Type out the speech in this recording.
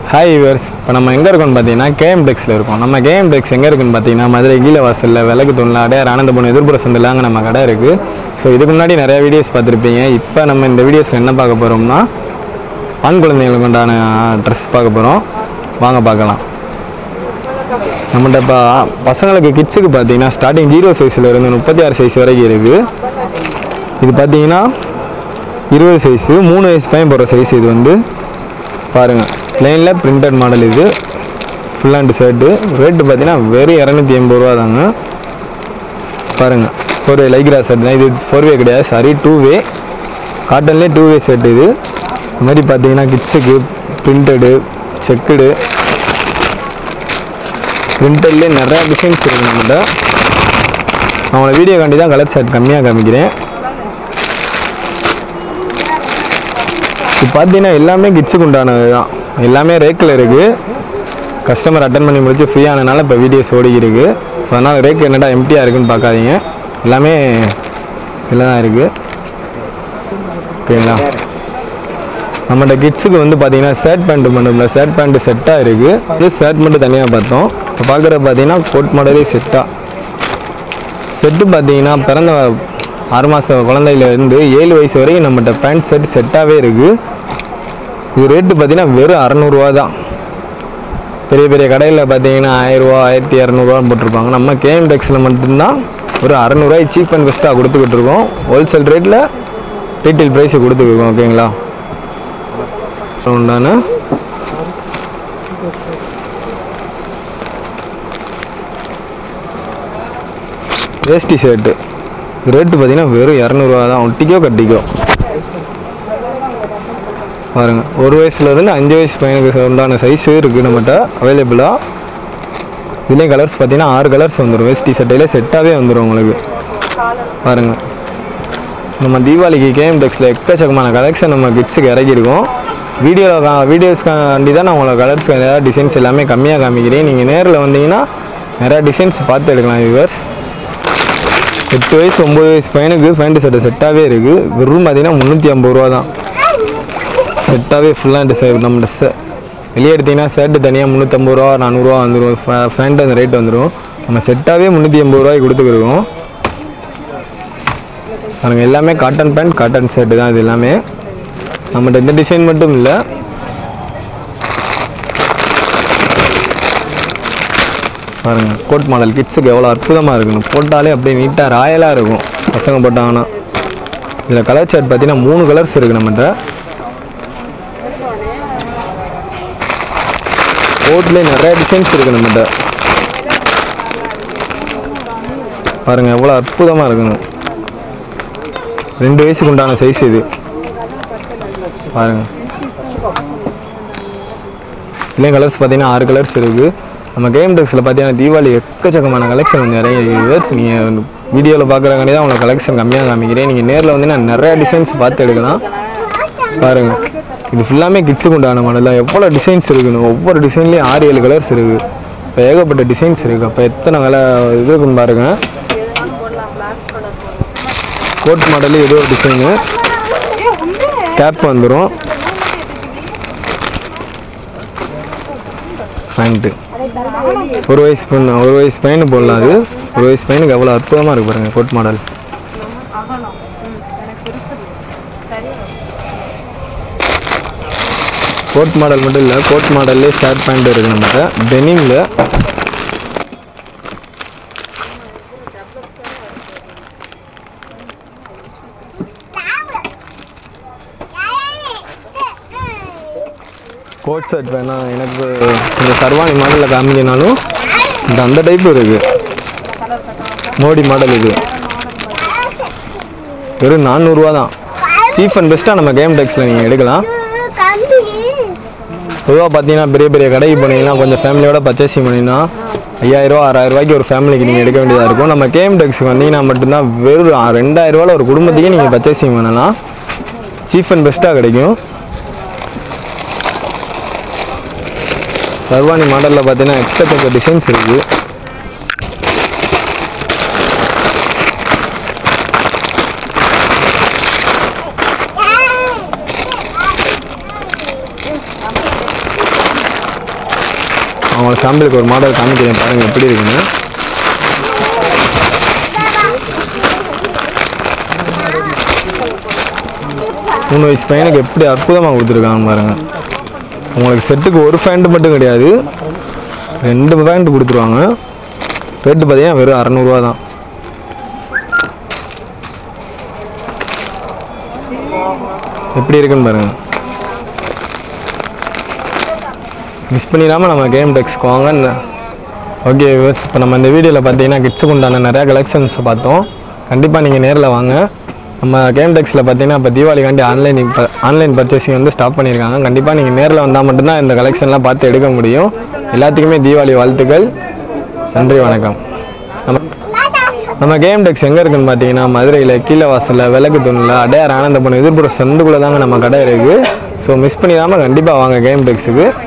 hi viewers இப்போ நம்ம எங்கே இருக்கோம்னு பார்த்தீங்கன்னா கேஎம் டெக்ஸில் இருக்கோம் நம்ம கேஎம் டெக்ஸ் எங்கே இருக்குன்னு பார்த்தீங்கன்னா மதுரை கீழ வாசலில் விளக்கு தூணில் அடையார் ஆனந்தபுரம் எதிர்ப்புற சந்தில் அங்கே நம்ம கடை இருக்குது ஸோ இதுக்கு முன்னாடி நிறைய வீடியோஸ் பார்த்துருப்பீங்க இப்போ நம்ம இந்த வீடியோஸில் என்ன பார்க்க போகிறோம்னா ஆண் குழந்தைங்களுக்கு உண்டான ட்ரெஸ் பார்க்க போகிறோம் வாங்க பார்க்கலாம் நம்மகிட்ட இப்போ பசங்களுக்கு கிட்ஸுக்கு பார்த்தீங்கன்னா ஸ்டார்டிங் ஜீரோ சைஸில் இருந்து முப்பத்தி ஆறு சைஸ் வரைக்கும் இருக்குது இது பார்த்தீங்கன்னா இருபது சைஸு மூணு வயசு பையன் போடுற சைஸ் இது வந்து பாருங்கள் ப்ளைனில் பிரிண்டட் மாடல் இது ஃபுல் ஹேண்ட் ஷர்ட்டு ரேட்டு பார்த்தீங்கன்னா வெறும் இரநூத்தி எண்பது ரூபா தாங்க பாருங்கள் ஃபோர் வே லைக்ரா ஷர்ட் தான் இது ஃபோர் வே கிடையாது சாரி டூ வே காட்டன்லேயே டூ வே ஷர்ட் இது இந்த மாதிரி பார்த்தீங்கன்னா கிட்ஸுக்கு பிரிண்டடு செக்குடு பிரிண்டட்லேயே நிறையா டிசைன்ஸ் இருக்குது நம்மகிட்ட அவங்கள வீடியோ காண்டி தான் கலர் ஷர்ட் கம்மியாக காமிக்கிறேன் இப்போ பார்த்தீங்கன்னா எல்லாமே கிட்ஸுக்கு உண்டானது தான் எல்லாமே ரேக்கில் இருக்குது கஸ்டமர் அட்டன் பண்ணி முடிச்சு ஃப்ரீ ஆனதுனால இப்போ வீடியோஸ் ஓடிக்கிருக்கு ஸோ அதனால் ரேக் என்னடா எம்டியாக இருக்குன்னு பார்க்காதீங்க எல்லாமே இதில் தான் இருக்குது ஓகேங்களா நம்மகிட்ட கிட்ஸுக்கு வந்து பார்த்தீங்கன்னா ஷர்ட் பேண்ட்டு மட்டும் ஷர்ட் பேண்ட்டு செட்டாக இருக்குது இது ஷர்ட் மட்டும் தனியாக பார்த்தோம் இப்போ பார்க்குற பார்த்தீங்கன்னா கோட் மாடலே செட்டாக செட்டு பார்த்தீங்கன்னா பிறந்த ஆறு மாத குழந்தையிலேருந்து ஏழு வயசு வரைக்கும் நம்மகிட்ட பேண்ட் செட் செட்டாகவே இருக்குது இது ரேட்டு பார்த்தீங்கன்னா வெறும் அறநூறுவா தான் பெரிய பெரிய கடையில் பார்த்தீங்கன்னா ஆயிரரூவா ஆயிரத்தி இரநூறுவான்னு போட்டிருப்பாங்க நம்ம கேஎம் டெக்ஸில் மட்டும்தான் ஒரு அறநூறுவாய் சீப் அண்ட் பெஸ்ட்டாக கொடுத்துக்கிட்டு இருக்கோம் ஹோல்சேல் ரேட்டில் ரீட்டைல் ப்ரைஸு கொடுத்துருக்கோம் ஓகேங்களா உண்டான வேஷ்டி ஷர்ட்டு ரேட்டு பார்த்தீங்கன்னா வெறும் இரநூறுவா தான் ஒட்டிக்கோ கட்டிக்கோ பாருங்க ஒரு வயசுலேருந்து அஞ்சு வயசு பையனுக்கு உண்டான சைஸு இருக்குது நம்மகிட்ட அவைலபிளாக இதுலேயும் கலர்ஸ் பார்த்தீங்கன்னா ஆறு கலர்ஸ் வந்துடும் வேஷ்டி சட்டையிலே செட்டாகவே வந்துடும் உங்களுக்கு பாருங்க நம்ம தீபாவளிக்கு கேஎம் டெக்ஸில் எக்கச்சக்கமான கலெக்ஷன் நம்ம கிட்ஸுக்கு இறக்கியிருக்கோம் வீடியோவில் வீடியோஸ்க்காண்டி தான் நான் உங்களுக்கு கலர்ஸ் நிறையா டிசைன்ஸ் எல்லாமே கம்மியாக காமிக்கிறேன் நீங்கள் நேரில் வந்தீங்கன்னா நிறையா டிசைன்ஸ் பார்த்து எடுக்கலாம் வியூவர்ஸ் எட்டு வயசு ஒம்பது வயசு பையனுக்கு பேண்ட் சட்டை செட்டாகவே இருக்குது வெறும் பார்த்தீங்கன்னா முந்நூற்றி ஐம்பது ரூபா தான் செட்டாகவே ஃபுல்லாக சே நம்ம சே வெளியே எடுத்தீங்கன்னா ஷர்ட்டு தனியாக முந்நூற்றம்பது ரூபா நானூறுரூவா வந்துடும் ஃபேண்ட் அந்த ரேட் வந்துடும் நம்ம செட்டாகவே முந்நூற்றி எண்பது ரூபாய்க்கு கொடுத்துருக்கோம் பாருங்க எல்லாமே காட்டன் பேண்ட் காட்டன் ஷர்ட்டு தான் இது எல்லாமே நம்மகிட்ட இந்த டிசைன் மட்டும் இல்லை பாருங்க கோட் மாடல் கிட்ஸுக்கு எவ்வளோ அற்புதமாக இருக்குன்னு போட்டாலே அப்படியே நீட்டாக ராயலாக இருக்கும் பசங்க போட்டாங்கன்னா இதில் கலர் ஷர்ட் பார்த்தீங்கன்னா மூணு கலர்ஸ் இருக்குது நம்மகிட்ட கோட்லேயே நிறைய டிசைன்ஸ் இருக்குது நம்மகிட்ட பாருங்க எவ்வளோ அற்புதமாக இருக்குன்னு ரெண்டு வயசுக்கு உண்டான சைஸ் இது பாருங்க இதுலேயும் கலர்ஸ் பார்த்தீங்கன்னா ஆறு கலர்ஸ் இருக்குது நம்ம கேம் டெக்ஸில் பார்த்தீங்கன்னா தீபாவளி எக்கச்சக்கமான கலெக்ஷன் வந்து நிறைய இயர்ஸ் நீங்கள் வீடியோவில் பார்க்குறக்காண்டி தான் உங்களுக்கு கலெக்ஷன் கம்மியாக காமிக்கிறேன் நீங்கள் நேரில் வந்து நான் நிறைய டிசைன்ஸ் பார்த்து எடுக்கலாம் பாருங்கள் இது ஃபுல்லாமே கிட்ஸுக்கு உண்டான மாடல் தான் எவ்வளோ டிசைன்ஸ் இருக்குன்னு ஒவ்வொரு டிசைன்லேயும் ஆறு ஏழு கலர்ஸ் இருக்குது இப்போ ஏகப்பட்ட டிசைன்ஸ் இருக்குது அப்போ எத்தனை கலை இது இருக்குன்னு பாருங்கள் கோட் மாடலு ஏதோ ஒரு டிசைனு கேப் வந்துடும் பேண்ட்டு ஒரு வயசு பொண்ணு ஒரு வயசு பையனு போடலாம் அது ஒரு வயசு பையனுக்கு எவ்வளோ அற்புதமாக இருக்கு பாருங்க கோட் மாடல் கோட் மாடல் மட்டும் இல்லை கோட் மாடல்லே ஷர்ட் பேண்ட் இருக்குது நம்மகிட்ட டெனிமில் கோட் ஷர்ட் வேணாம் எனக்கு இந்த சர்வாணி மாடலில் காமிக்கனாலும் இந்த அந்த டைப்பு இருக்குது மோடி மாடல் இது வெறும் நானூறுரூவா தான் சீப் அண்ட் பெஸ்ட்டாக நம்ம கேம் டெக்ஸில் நீங்கள் எடுக்கலாம் பொதுவாக பார்த்தீங்கன்னா பெரிய பெரிய கடைக்கு போனீங்கன்னா கொஞ்சம் ஃபேமிலியோட பர்ச்சேசிங் பண்ணிங்கன்னா ஐயாயிரரூவா ஆறாயிரரூவாய்க்கு ஒரு ஃபேமிலிக்கு நீங்கள் எடுக்க வேண்டியதாக இருக்கும் நம்ம கேம் டெக்ஸுக்கு வந்தீங்கன்னா மட்டும்தான் வெறும் ரெண்டாயிரரூவாவில் ஒரு குடும்பத்துக்கே நீங்கள் பர்ச்சேசிங் பண்ணலாம் சீப் அண்ட் பெஸ்ட்டாக கிடைக்கும் சர்வாணி மாடலில் பார்த்தீங்கன்னா எக்கச்சக்க டிசைன்ஸ் இருக்குது அவங்கள சாம்பிளுக்கு ஒரு மாடல் காமிக்கிறேன் பாருங்கள் எப்படி இருக்குன்னு மூணு வயசு பையனுக்கு எப்படி அற்புதமாக கொடுத்துருக்காங்க பாருங்க உங்களுக்கு செட்டுக்கு ஒரு ஃபேண்ட் மட்டும் கிடையாது ரெண்டு ஃபேண்ட் கொடுத்துருவாங்க ரேட்டு பார்த்தீங்கன்னா வெறும் அறநூறுவா தான் எப்படி இருக்குன்னு பாருங்க மிஸ் பண்ணிடாமல் நம்ம கேம் டெக்ஸ்க்கு வாங்க ஓகே இப்போ நம்ம இந்த வீடியோவில் பார்த்தீங்கன்னா கிட்ஸுக்கு உண்டான நிறையா கலெக்ஷன்ஸ் பார்த்தோம் கண்டிப்பாக நீங்கள் நேரில் வாங்க நம்ம கேம் டெக்ஸில் பார்த்தீங்கன்னா இப்போ தீபாவளிக்காண்டி ஆன்லைன் இப்போ ஆன்லைன் பர்ச்சேசிங் வந்து ஸ்டாப் பண்ணியிருக்காங்க கண்டிப்பாக நீங்கள் நேரில் வந்தால் மட்டும்தான் இந்த கலெக்ஷன்லாம் பார்த்து எடுக்க முடியும் எல்லாத்துக்குமே தீபாவளி வாழ்த்துக்கள் நன்றி வணக்கம் நம்ம நம்ம கேம் டெக்ஸ் எங்கே இருக்குன்னு பார்த்தீங்கன்னா மதுரையில் கீழே வாசலில் விளக்கு தூணில் அடையார் ஆனந்தபுரம் எதிர்ப்புற சந்துக்குள்ளே தாங்க நம்ம கடை இருக்குது ஸோ மிஸ் பண்ணிடாமல் கண்டிப்பாக வாங்க கேம் டெக்ஸுக்கு